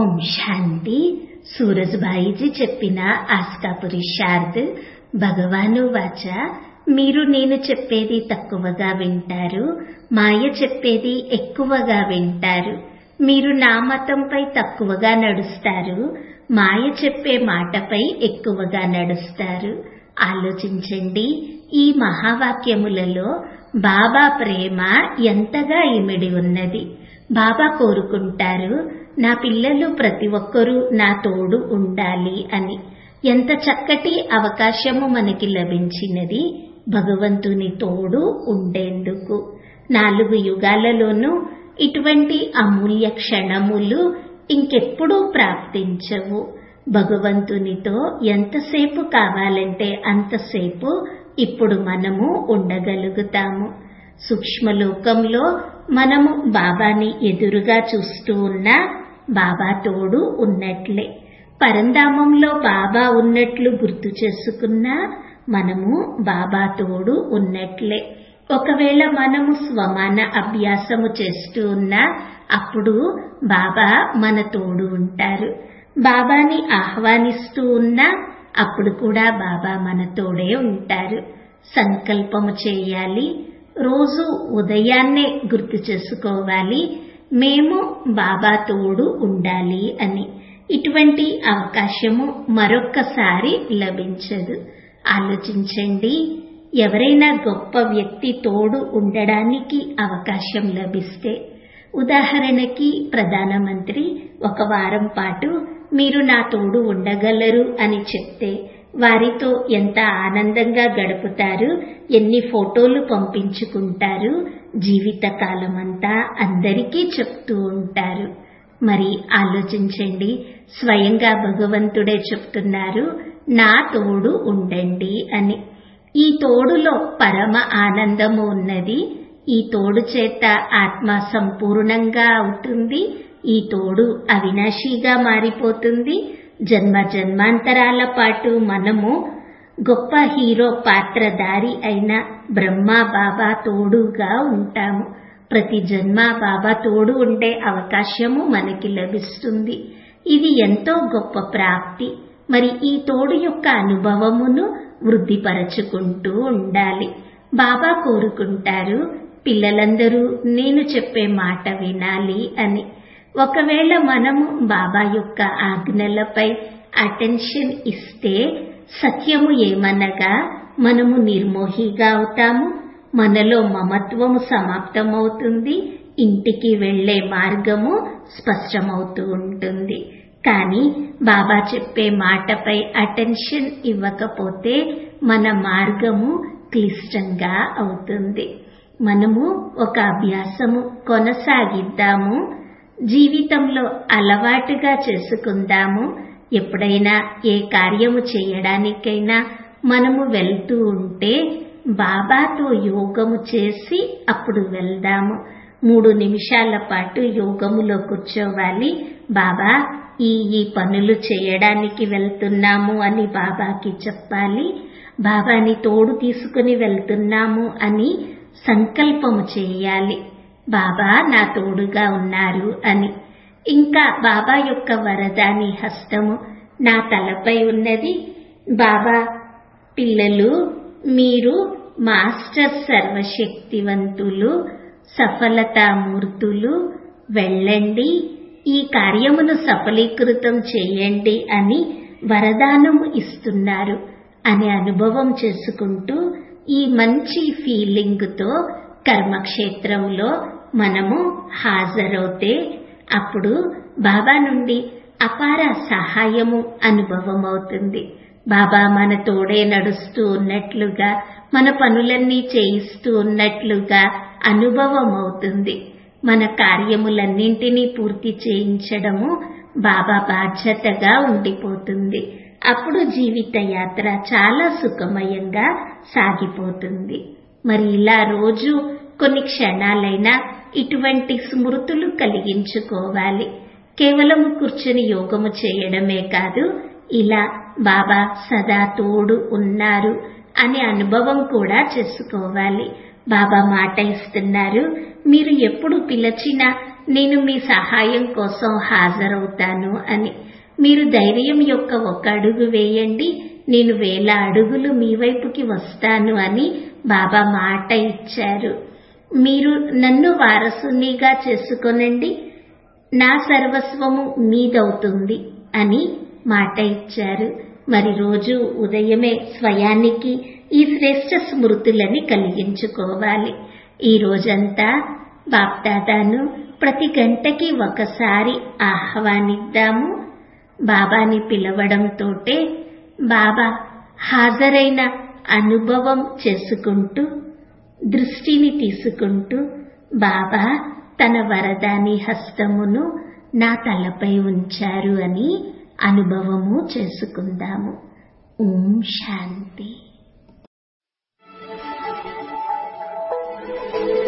ఓం శాంతి సూరజ్భాయిజీ చెప్పిన ఆస్కా పురుషార్థ్ భగవాను వాచ మీరు నేను చెప్పేది తక్కువగా వింటారు మాయ చెప్పేది ఎక్కువగా వింటారు మీరు నా మతంపై తక్కువగా నడుస్తారు మాయ చెప్పే మాటపై ఎక్కువగా నడుస్తారు ఆలోచించండి ఈ మహావాక్యములలో బాబా ప్రేమ ఎంతగా ఇమిడి ఉన్నది బాబా కోరుకుంటారు నా పిల్లలు ప్రతి ఒక్కరూ నా తోడు ఉండాలి అని ఎంత చక్కటి అవకాశము మనకి లభించినది భగవంతుని తోడు ఉండేందుకు నాలుగు యుగాలలోనూ ఇటువంటి అమూల్య క్షణములు ఇంకెప్పుడూ ప్రాప్తించవు భగవంతునితో ఎంతసేపు కావాలంటే అంతసేపు ఇప్పుడు మనము ఉండగలుగుతాము సూక్ష్మలోకంలో మనము బాబాని ఎదురుగా చూస్తూ ఉన్నా బాబా తోడు ఉన్నట్లే పరంధామంలో బాబా ఉన్నట్లు గుర్తు చేసుకున్నా మనము బాబా తోడు ఉన్నట్లే ఒకవేళ మనము స్వమాన అభ్యాసము చేస్తూ ఉన్నా అప్పుడు బాబా మన తోడు ఉంటారు బాబాని ఆహ్వానిస్తూ ఉన్నా అప్పుడు కూడా బాబా మన తోడే ఉంటారు సంకల్పము చేయాలి రోజు ఉదయాన్నే గుర్తు చేసుకోవాలి మేము బాబా తోడు ఉండాలి అని ఇటువంటి అవకాశము మరొక్కసారి లభించదు ఆలోచించండి ఎవరైనా గొప్ప వ్యక్తి తోడు ఉండడానికి అవకాశం లభిస్తే ఉదాహరణకి ప్రధానమంత్రి ఒక వారం పాటు మీరు నా తోడు ఉండగలరు అని చెప్తే వారితో ఎంత ఆనందంగా గడుపుతారు ఎన్ని ఫోటోలు పంపించుకుంటారు జీవితకాలమంతా అందరికీ చెప్తూ ఉంటారు మరి ఆలోచించండి స్వయంగా భగవంతుడే చెప్తున్నారు నా తోడు ఉండండి అని ఈ తోడులో పరమ ఆనందము ఉన్నది ఈ తోడు చేత ఆత్మ సంపూర్ణంగా అవుతుంది ఈ తోడు అవినాశిగా మారిపోతుంది జన్మ జన్మాంతరాల పాటు మనము గొప్ప హీరో పాత్రధారి అయిన బ్రహ్మ బాబా తోడుగా ఉంటాము ప్రతి జన్మ బాబా తోడు ఉండే అవకాశము మనకి లభిస్తుంది ఇది ఎంతో గొప్ప ప్రాప్తి మరి ఈ తోడు యొక్క అనుభవమును వృద్ధిపరచుకుంటూ ఉండాలి బాబా కోరుకుంటారు పిల్లలందరూ నేను చెప్పే మాట వినాలి అని ఒకవేళ మనము బాబా యొక్క ఆజ్ఞలపై అటెన్షన్ ఇస్తే సత్యము ఏమనగా మనము నిర్మోహిగా అవుతాము మనలో మమత్వము సమాప్తమవుతుంది ఇంటికి వెళ్లే మార్గము స్పష్టమవుతూ ఉంటుంది కానీ బాబా చెప్పే మాటపై అటెన్షన్ ఇవ్వకపోతే మన మార్గము క్లిష్టంగా అవుతుంది మనము ఒక అభ్యాసము కొనసాగిద్దాము జీవితంలో అలవాటుగా చేసుకుందాము ఎప్పుడైనా ఏ కార్యము చేయడానికైనా మనము వెళ్తూ ఉంటే బాబాతో యోగము చేసి అప్పుడు వెళ్దాము మూడు నిమిషాల పాటు యోగములో కూర్చోవాలి బాబా ఈ ఈ పనులు చేయడానికి వెళ్తున్నాము అని బాబాకి చెప్పాలి బాబాని తోడు తీసుకుని వెళ్తున్నాము అని సంకల్పము చేయాలి బాబా నా తోడుగా ఉన్నారు అని ఇంకా బాబా యొక్క వరదాని హస్తము నా తలపై ఉన్నది బాబా పిల్లలు మీరు మాస్టర్ సర్వశక్తివంతులు సఫలతామూర్తులు వెళ్ళండి ఈ కార్యమును సఫలీకృతం చేయండి అని వరదానము ఇస్తున్నారు అనే అనుభవం చేసుకుంటూ ఈ మంచి ఫీలింగ్తో కర్మక్షేత్రంలో మనము హాజరవుతే అప్పుడు బాబా నుండి అపార సహాయము అనుభవం అవుతుంది బాబా మన తోడే నడుస్తూ ఉన్నట్లుగా మన పనులన్నీ చేయిస్తూ ఉన్నట్లుగా అనుభవం అవుతుంది మన కార్యములన్నింటినీ పూర్తి చేయించడము బాబా బాధ్యతగా ఉండిపోతుంది అప్పుడు జీవిత యాత్ర చాలా సుఖమయంగా సాగిపోతుంది మరి ఇలా రోజు కొన్ని క్షణాలైనా ఇటువంటి స్మృతులు కలిగించుకోవాలి కేవలం కూర్చుని యోగము చేయడమే కాదు ఇలా బాబా సదా తోడు ఉన్నారు అనే అనుభవం కూడా చేసుకోవాలి బాబా మాట ఇస్తున్నారు మీరు ఎప్పుడు పిలచినా నేను మీ సహాయం కోసం హాజరవుతాను అని మీరు ధైర్యం యొక్క ఒక అడుగు వేయండి నేను వేల అడుగులు మీ వైపుకి వస్తాను అని బాబా మాట ఇచ్చారు మీరు నన్ను వారసునిగా చేసుకొనండి నా సర్వస్వము మీదవుతుంది అని మాట ఇచ్చారు మరి రోజు ఉదయమే స్వయానికి ఈ శ్రేష్ట స్మృతులని కలిగించుకోవాలి ఈ రోజంతా బాప్దాదాను ప్రతి గంటకి ఒకసారి ఆహ్వానిద్దాము బాబాని పిలవడంతోటే బాబా హాజరైన అనుభవం చేసుకుంటూ దృష్టిని తీసుకుంటూ బాబా తన వరదాని హస్తమును నా తలపై ఉంచారు అని అనుభవము చేసుకుందాము ఓం శాంతి